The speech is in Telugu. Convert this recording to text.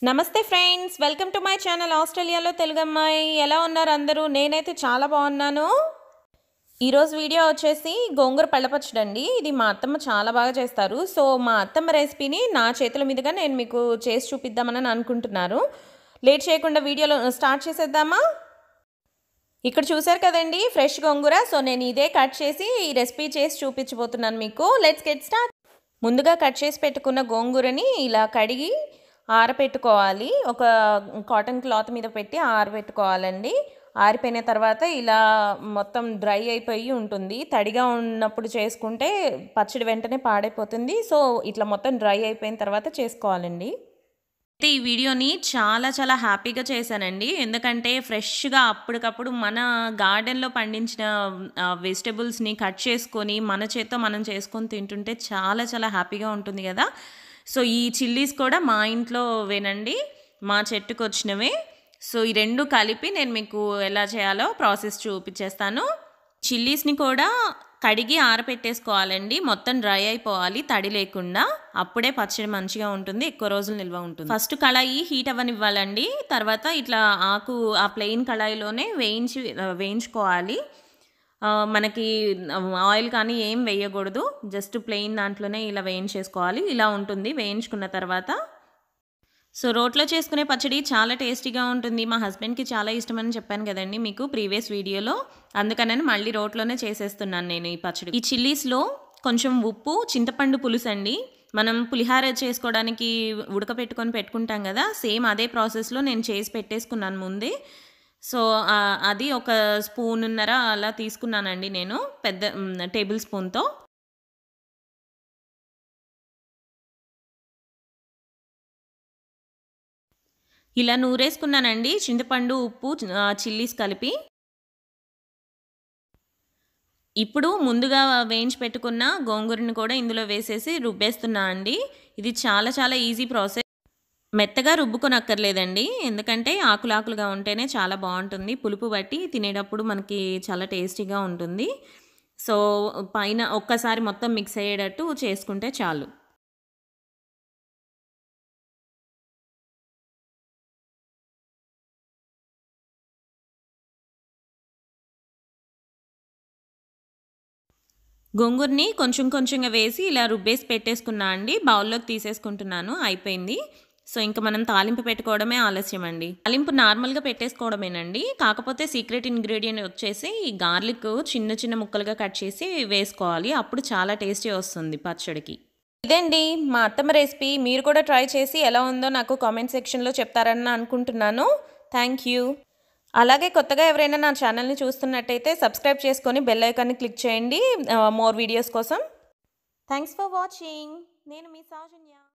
నమస్తే friends welcome to my channel ఆస్ట్రేలియాలో తెలుగు అమ్మాయి ఎలా ఉన్నారు అందరూ నేనైతే చాలా బాగున్నాను ఈరోజు వీడియో వచ్చేసి గోంగూర పళ్ళపచ్చడండి ఇది మా అత్తమ్మ చాలా బాగా చేస్తారు సో మా అత్తమ్మ రెసిపీని నా చేతుల మీదుగా నేను మీకు చేసి చూపిద్దామని అనుకుంటున్నారు లేట్ చేయకుండా వీడియోలో స్టార్ట్ చేసేద్దామా ఇక్కడ చూసారు కదండి ఫ్రెష్ గోంగూర సో నేను ఇదే కట్ చేసి ఈ రెసిపీ చేసి చూపించబోతున్నాను మీకు లెట్స్ గెట్ స్టార్ట్ ముందుగా కట్ చేసి పెట్టుకున్న గోంగూరని ఇలా కడిగి ఆరబెట్టుకోవాలి ఒక కాటన్ క్లాత్ మీద పెట్టి ఆరబెట్టుకోవాలండి ఆరిపోయిన తర్వాత ఇలా మొత్తం డ్రై అయిపోయి ఉంటుంది తడిగా ఉన్నప్పుడు చేసుకుంటే పచ్చడి వెంటనే పాడైపోతుంది సో ఇట్లా మొత్తం డ్రై అయిపోయిన తర్వాత చేసుకోవాలండి అయితే ఈ వీడియోని చాలా చాలా హ్యాపీగా చేశానండి ఎందుకంటే ఫ్రెష్గా అప్పటికప్పుడు మన గార్డెన్లో పండించిన వెజిటబుల్స్ని కట్ చేసుకొని మన చేత్తో మనం చేసుకొని తింటుంటే చాలా చాలా హ్యాపీగా ఉంటుంది కదా సో ఈ చిల్లీస్ కూడా మా ఇంట్లో వేనండి మా చెట్టుకు వచ్చినవే సో ఈ రెండు కలిపి నేను మీకు ఎలా చేయాలో ప్రాసెస్ చూపించేస్తాను చిల్లీస్ని కూడా కడిగి ఆరపెట్టేసుకోవాలండి మొత్తం డ్రై అయిపోవాలి తడి లేకుండా అప్పుడే పచ్చడి మంచిగా ఉంటుంది ఎక్కువ రోజులు నిల్వ ఉంటుంది ఫస్ట్ కళాయి హీట్ అవ్వనివ్వాలండి తర్వాత ఇట్లా ఆకు ఆ ప్లెయిన్ కళాయిలోనే వేయించి వేయించుకోవాలి మనకి ఆయిల్ కానీ ఏం వేయకూడదు జస్ట్ ప్లెయిన్ దాంట్లోనే ఇలా వేయించేసుకోవాలి ఇలా ఉంటుంది వేయించుకున్న తర్వాత సో రోట్లో చేసుకునే పచ్చడి చాలా టేస్టీగా ఉంటుంది మా హస్బెండ్కి చాలా ఇష్టమని చెప్పాను కదండి మీకు ప్రీవియస్ వీడియోలో అందుకనని మళ్ళీ రోట్లోనే చేసేస్తున్నాను నేను ఈ పచ్చడి ఈ చిల్లీస్లో కొంచెం ఉప్పు చింతపండు పులుసు అండి మనం పులిహార చేసుకోవడానికి ఉడకపెట్టుకొని పెట్టుకుంటాం కదా సేమ్ అదే ప్రాసెస్లో నేను చేసి పెట్టేసుకున్నాను ముందే సో అది ఒక స్పూన్నర అలా తీసుకున్నానండి నేను పెద్ద టేబుల్ స్పూన్తో ఇలా నూరేసుకున్నానండి చింతపండు ఉప్పు చిల్లీస్ కలిపి ఇప్పుడు ముందుగా వేయించి పెట్టుకున్న గోంగూరని కూడా ఇందులో వేసేసి రుబ్బేస్తున్నా అండి ఇది చాలా చాలా ఈజీ ప్రాసెస్ మెత్తగా రుబ్బుకొనక్కర్లేదండి ఎందుకంటే ఆకులు ఆకులుగా ఉంటేనే చాలా బాగుంటుంది పులుపు బట్టి తినేటప్పుడు మనకి చాలా టేస్టీగా ఉంటుంది సో పైన ఒక్కసారి మొత్తం మిక్స్ అయ్యేటట్టు చేసుకుంటే చాలు గోంగూరని కొంచెం కొంచెంగా వేసి ఇలా రుబ్బేసి పెట్టేసుకున్నా అండి బౌల్లోకి తీసేసుకుంటున్నాను అయిపోయింది సో ఇంకా మనం తాలింపు పెట్టుకోవడమే ఆలస్యం అండి తాలింపు నార్మల్గా పెట్టేసుకోవడమేనండి కాకపోతే సీక్రెట్ ఇంగ్రీడియంట్ వచ్చేసి ఈ గార్లిక్ చిన్న చిన్న ముక్కలుగా కట్ చేసి వేసుకోవాలి అప్పుడు చాలా టేస్టీ వస్తుంది పచ్చడికి ఇదండి మా అత్తమ్మ రెసిపీ మీరు కూడా ట్రై చేసి ఎలా ఉందో నాకు కామెంట్ సెక్షన్లో చెప్తారని అనుకుంటున్నాను థ్యాంక్ యూ అలాగే కొత్తగా ఎవరైనా నా ఛానల్ని చూస్తున్నట్టయితే సబ్స్క్రైబ్ చేసుకొని బెల్ ఐకాన్ని క్లిక్ చేయండి మోర్ వీడియోస్ కోసం థ్యాంక్స్ ఫర్ వాచింగ్ నేను మీ సౌజన్య